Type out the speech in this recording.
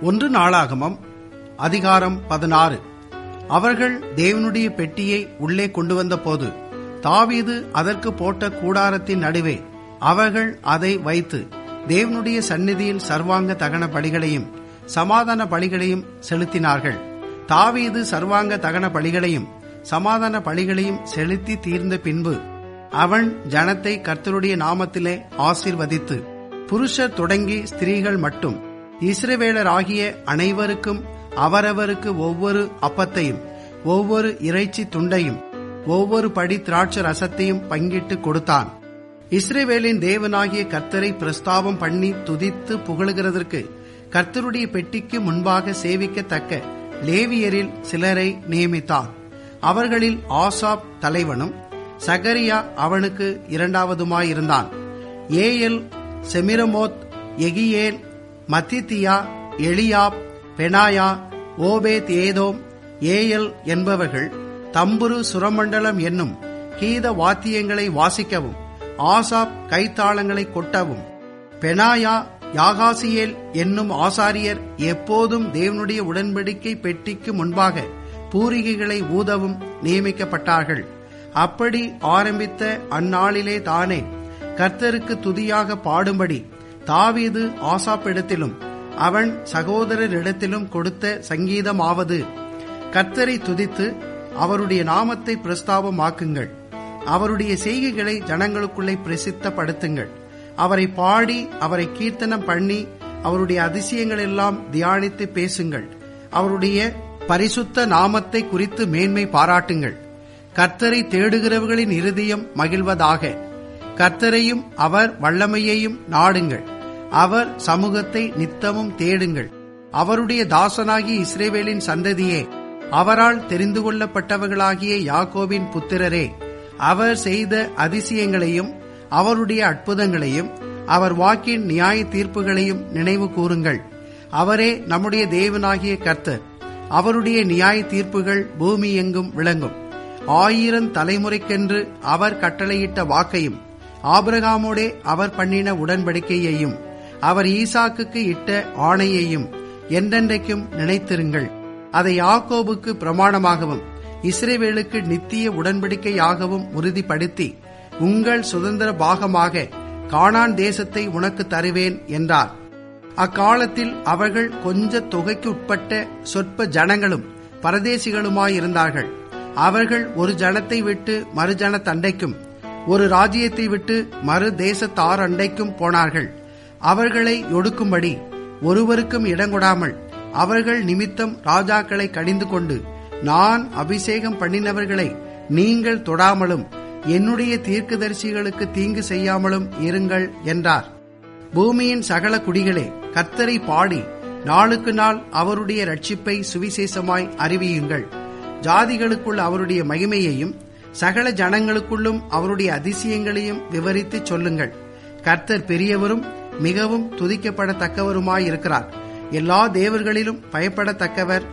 ஒன்று நாளாகமம் அதிகாரம் பதினாறு அவர்கள் தேவனுடைய பெட்டியை உள்ளே கொண்டு வந்த போது தாவீது அதற்கு போட்ட கூடாரத்தின் நடுவே அவர்கள் அதை வைத்து தேவனுடைய சந்நிதியில் சர்வாங்க தகன பலிகளையும் சமாதான பலிகளையும் செலுத்தினார்கள் தாவீது சர்வாங்க தகன பலிகளையும் சமாதான பலிகளையும் செலுத்தி தீர்ந்த பின்பு அவன் ஜனத்தை கர்த்தருடைய நாமத்திலே ஆசீர்வதித்து புருஷர் தொடங்கி ஸ்திரீகள் மட்டும் இஸ்ரவேலர் ஆகிய அனைவருக்கும் அவரவருக்கு ஒவ்வொரு அப்பத்தையும் ஒவ்வொரு இறைச்சி துண்டையும் ஒவ்வொரு படி திராட்சை ரசத்தையும் பங்கிட்டு கொடுத்தான் இஸ்ரேவேலின் தேவனாகிய கர்த்தரை பிரஸ்தாபம் பண்ணி துதித்து புகழுகிறதற்கு கர்த்தருடைய பெட்டிக்கு முன்பாக சேவிக்கத்தக்க லேவியரில் சிலரை நியமித்தான் அவர்களில் ஆசாப் தலைவனும் சகரியா அவனுக்கு இரண்டாவதுமாயிருந்தான் ஏஎல் செமிரமோத் எகியேல் மத்தித்தியா எலியாப் பெனாயா ஓபேத் ஏதோம் ஏஎல் என்பவர்கள் தம்புரு சுரமண்டலம் என்னும் கீத வாத்தியங்களை வாசிக்கவும் ஆசாப் கைத்தாளங்களை கொட்டவும் பெனாயா யாகாசியேல் என்னும் ஆசாரியர் எப்போதும் தேவனுடைய உடன்படிக்கை பெட்டிக்கு முன்பாக பூரிகைகளை ஊதவும் நியமிக்கப்பட்டார்கள் அப்படி ஆரம்பித்த அந்நாளிலே தானே கர்த்தருக்கு துதியாக பாடும்படி தாவீது ஆசாப்பிடத்திலும் அவன் சகோதரரிடத்திலும் கொடுத்த சங்கீதமாவது கர்த்தரை துதித்து அவருடைய நாமத்தை பிரஸ்தாபமாக்குங்கள் அவருடைய செய்கைகளை ஜனங்களுக்குள்ளே பிரசித்தப்படுத்துங்கள் அவரை பாடி அவரை கீர்த்தனம் பண்ணி அவருடைய அதிசயங்கள் எல்லாம் தியானித்து பேசுங்கள் அவருடைய பரிசுத்த நாமத்தை குறித்து மேன்மை பாராட்டுங்கள் கர்த்தரை தேடுகிறவர்களின் இருதயம் மகிழ்வதாக கர்த்தரையும் அவர் வல்லமையையும் நாடுங்கள் அவர் சமூகத்தை நித்தமும் தேடுங்கள் அவருடைய தாசனாகிய இஸ்ரேவேலின் சந்ததியே அவரால் தெரிந்து கொள்ளப்பட்டவர்களாகிய யாக்கோபின் புத்திரரே அவர் செய்த அதிசயங்களையும் அவருடைய அற்புதங்களையும் அவர் வாக்கின் நியாய தீர்ப்புகளையும் நினைவு கூறுங்கள் அவரே நம்முடைய தேவனாகிய கர்த்தர் அவருடைய நியாய தீர்ப்புகள் பூமி எங்கும் விளங்கும் ஆயிரம் தலைமுறைக்கென்று அவர் கட்டளையிட்ட வாக்கையும் ஆபிரகாமோடே அவர் பண்ணின உடன்படிக்கையையும் அவர் ஈசாக்குக்கு இட்ட ஆணையையும் என்றென்றைக்கும் நினைத்திருங்கள் அதை யாக்கோபுக்கு பிரமாணமாகவும் இஸ்ரேவேலுக்கு நித்திய உடன்படிக்கையாகவும் உறுதிப்படுத்தி உங்கள் சுதந்திர பாகமாக கானான் தேசத்தை உனக்கு தருவேன் என்றார் அக்காலத்தில் அவர்கள் கொஞ்ச தொகைக்கு உட்பட்ட சொற்ப ஜனங்களும் பரதேசிகளுமாயிருந்தார்கள் அவர்கள் ஒரு ஜனத்தை விட்டு மறுஜன தண்டைக்கும் ஒரு ராஜ்யத்தை விட்டு மறு தேசத்தார் அண்டைக்கும் போனார்கள் அவர்களை ஒடுக்கும்படி ஒருவருக்கும் இடங்கொடாமல் அவர்கள் நிமித்தம் ராஜாக்களை கடிந்து கொண்டு நான் அபிஷேகம் பண்ணினவர்களை நீங்கள் தொடாமலும் என்னுடைய தீர்க்கதரிசிகளுக்கு தீங்கு செய்யாமலும் இருங்கள் என்றார் பூமியின் சகல குடிகளே கர்த்தரை பாடி நாளுக்கு நாள் அவருடைய ரட்சிப்பை சுவிசேஷமாய் அறிவியுங்கள் ஜாதிகளுக்குள் அவருடைய மகிமையையும் சகல ஜனங்களுக்குள்ளும் அவருடைய அதிசயங்களையும் விவரித்து சொல்லுங்கள் கர்த்தர் பெரியவரும் மிகவும் துதிக்கப்படத்தக்கவருமாயிருக்கிறார் எல்லா தேவர்களிலும் பயப்படத்தக்கவர்